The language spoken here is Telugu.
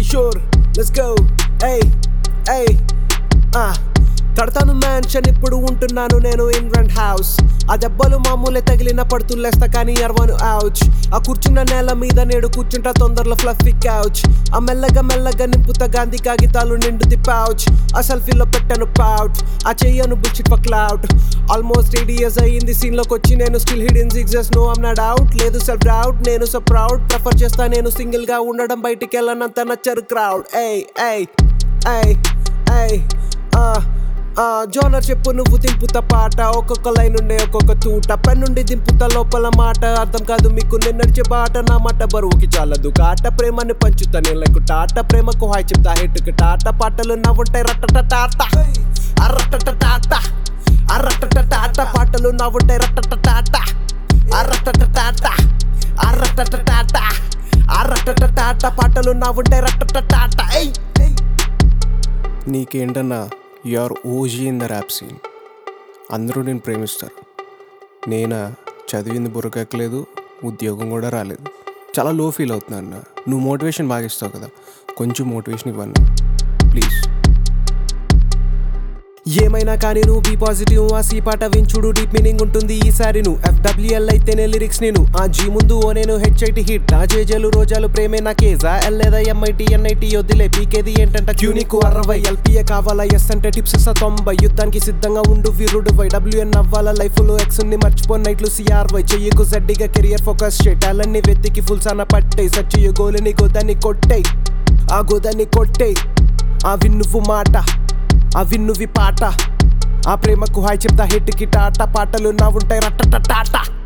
కిషోర్ లెట్స్ గో ఏయ్ ఏయ్ ఆ కడతాను మ్యాన్షన్ ఇప్పుడు ఉంటున్నాను నేను ఇన్వెంట్ హౌస్ ఆ దెబ్బలు మామూలే తగిలిన పడుతులేస్తా కానీ అరవను అవుచ్ ఆ కూర్చున్న నేల మీద నేడు కూర్చుంటా తొందరలో ఫ్లఫీ కౌచ్ ఆ మెల్లగా మెల్లగా నింపుతా గాంధీ కాగితాలు నిండుది పౌచ్ ఆ సెల్ఫీలో పెట్టాను పౌచ్ ఆ చెయ్యను బుచ్చిట్ for cloud almost eight years అయ్యింది సీన్ లోకి వచ్చి నేను still hidden sixes no I'm not out లేదు సెల్ఫ్ డౌట్ నేను సో ప్రౌడ్ ప్రిఫర్ చేస్తా నేను సింగిల్ గా ఉండడం బయటికి వెళ్ళనంత నచ్చరు క్రౌడ్ ఏయ్ ఏయ్ ఏయ్ ఏయ్ ఆ ఆ జోనర్ చెప్పు నువ్వు దింపుతా పాట ఒక్కొక్క లైన్ ఉండే ఒక్కొక్క తూట పెన్నుండి దింపుతా లోపల మాట అర్థం కాదు మీకు నేను నడిచే బాట నా మాట బరువుకి చాలదు కాట ప్రేమని పంచుతా నేను టాట ప్రేమకు హాయ్ చెప్తా హెట్టుకి టాట పాటలు నవ్వుంటాయి రట్టట టాట అర్రటట టాట అర్రటట టాట పాటలు నవ్వుంటాయి రట్టట టాట అర్రటట టాట అర్రటట టాట అర్రటట టాట పాటలు నవ్వుంటాయి రట్టట టాట ఏయ్ ఏయ్ నీకేంటన్నా you're OG in the rap scene అందరూ నేను ప్రేమిస్తారు నేనా చదివింది బుర్రకెక్కలేదు ఉద్యోగం కూడా రాలేదు చాలా లో ఫీల్ అవుతున్నా అన్న నువ్వు మోటివేషన్ బాగా ఇస్తావు కదా కొంచెం మోటివేషన్ ఇవ్వను ప్లీజ్ ఏమైనా కానీ నువ్వు బీ పాజిటివ్ ఆ సీ పాట వించుడు డీప్ మీనింగ్ ఉంటుంది ఈసారి నువ్వు ఎఫ్డబ్ల్యూఎల్ అయితేనే లిరిక్స్ నేను ఆ జీ ముందు ఓ నేను హెచ్ఐటి హిట్ ఆ జేజేలు రోజాలు ప్రేమే నా కేజా ఎల్ లేదా ఎంఐటి ఎన్ఐటి వదిలే పీకేది ఏంటంట క్యూ నీకు అరవై ఎల్పీఏ కావాలా ఎస్ అంటే టిప్స్ ఇస్తా తొంభై యుద్ధానికి సిద్ధంగా ఉండు వీరుడు వై డబ్ల్యూఎన్ అవ్వాలా లైఫ్ లో ఎక్స్ ని మర్చిపోయిన నైట్లు సిఆర్ వై చెయ్యకు జడ్డిగా కెరియర్ ఫోకస్ చే టాలెంట్ ని వెతికి ఫుల్ సాన పట్టే సచ్ గోలిని గోదాన్ని కొట్టేయ్ ఆ గోదాన్ని కొట్టేయ్ ఆ విన్నువు మాట ఆ విన్నువి పాట ఆ ప్రేమకు హాయ్ చెప్తా హిట్కి టాటా పాటలు నా ఉంటాయి రట్టట టాటా